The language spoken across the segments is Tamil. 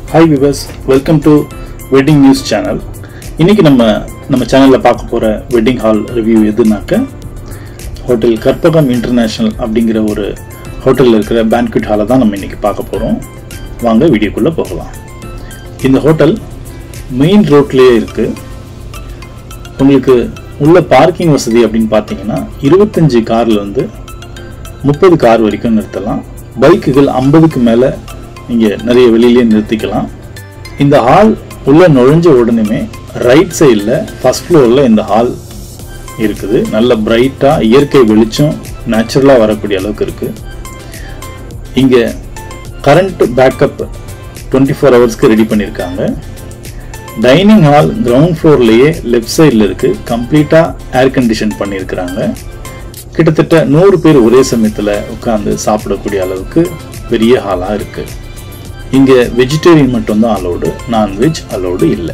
hi viewers welcome to wedding news channel இன்னைக்கு நம்ம நம்ம சேனலில் பார்க்க போகிற வெட்டிங் ஹால் ரிவ்யூ எதுனாக்க ஹோட்டல் கற்பகம் இன்டர்நேஷ்னல் அப்படிங்கிற ஒரு ஹோட்டலில் இருக்கிற பேன்க்விட் ஹாலை தான் நம்ம இன்னைக்கு பார்க்க போகிறோம் வாங்க வீடியோக்குள்ளே போகலாம் இந்த ஹோட்டல் மெயின் ரோட்லேயே இருக்குது உங்களுக்கு உள்ள பார்க்கிங் வசதி அப்படின்னு பார்த்தீங்கன்னா இருபத்தஞ்சி கார்லேருந்து முப்பது கார் வரைக்கும் நிறுத்தலாம் பைக்குகள் ஐம்பதுக்கு மேலே நீங்கள் நிறைய வெளியிலே நிறுத்திக்கலாம் இந்த ஹால் உள்ள நுழைஞ்ச உடனேமே ரைட் சைடில் ஃபர்ஸ்ட் ஃப்ளோரில் இந்த ஹால் இருக்குது நல்ல பிரைட்டாக இயற்கை வெளிச்சம் நேச்சுரலாக வரக்கூடிய அளவுக்கு இருக்குது இங்கே கரண்ட் பேக்கப் டுவெண்ட்டி ஃபோர் ஹவர்ஸ்க்கு ரெடி பண்ணியிருக்காங்க டைனிங் ஹால் கிரவுண்ட் ஃப்ளோர்லேயே லெஃப்ட் சைடில் இருக்குது கம்ப்ளீட்டாக ஏர் கண்டிஷன் பண்ணியிருக்கிறாங்க கிட்டத்தட்ட நூறு பேர் ஒரே சமயத்தில் உட்காந்து சாப்பிடக்கூடிய அளவுக்கு பெரிய ஹாலாக இருக்குது இங்கே வெஜிடேரியன் மட்டும்தான் அலோடு நான்வெஜ் அலோடு இல்லை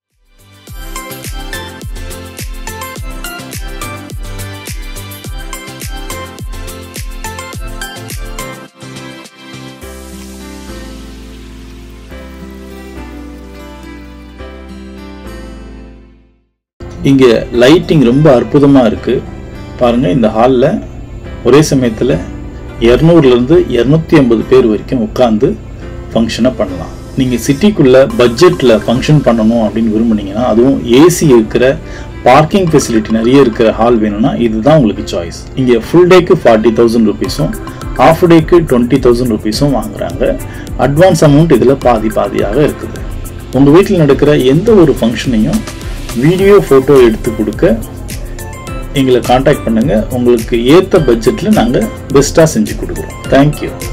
இங்கே லைட்டிங் ரொம்ப அற்புதமாக இருக்குது பாருங்கள் இந்த ஹாலில் ஒரே சமயத்தில் இரநூறுலேருந்து இரநூத்தி ஐம்பது பேர் வரைக்கும் உட்காந்து ஃபங்க்ஷனை பண்ணலாம் நீங்கள் சிட்டிக்குள்ளே பட்ஜெட்டில் ஃபங்க்ஷன் பண்ணணும் அப்படின்னு விரும்புனீங்கன்னா அதுவும் ஏசி இருக்கிற பார்க்கிங் ஃபெசிலிட்டி நிறைய இருக்கிற ஹால் வேணும்னா இதுதான் உங்களுக்கு சாய்ஸ் இங்கே ஃபுல் டேக்கு ஃபார்ட்டி தௌசண்ட் ருபீஸும் ஆஃப் டேக்கு டுவெண்ட்டி தௌசண்ட் ருபீஸும் வாங்குறாங்க அட்வான்ஸ் அமௌண்ட் இதில் பாதி பாதியாக இருக்குது உங்கள் வீட்டில் நடக்கிற எந்த ஒரு ஃபங்க்ஷனையும் வீடியோ ஃபோட்டோ எடுத்து கொடுக்க எங்களை காண்டாக்ட் பண்ணுங்கள் உங்களுக்கு ஏற்ற பட்ஜெட்டில் நாங்கள் பெஸ்ட்டாக செஞ்சு கொடுக்குறோம் தேங்க்யூ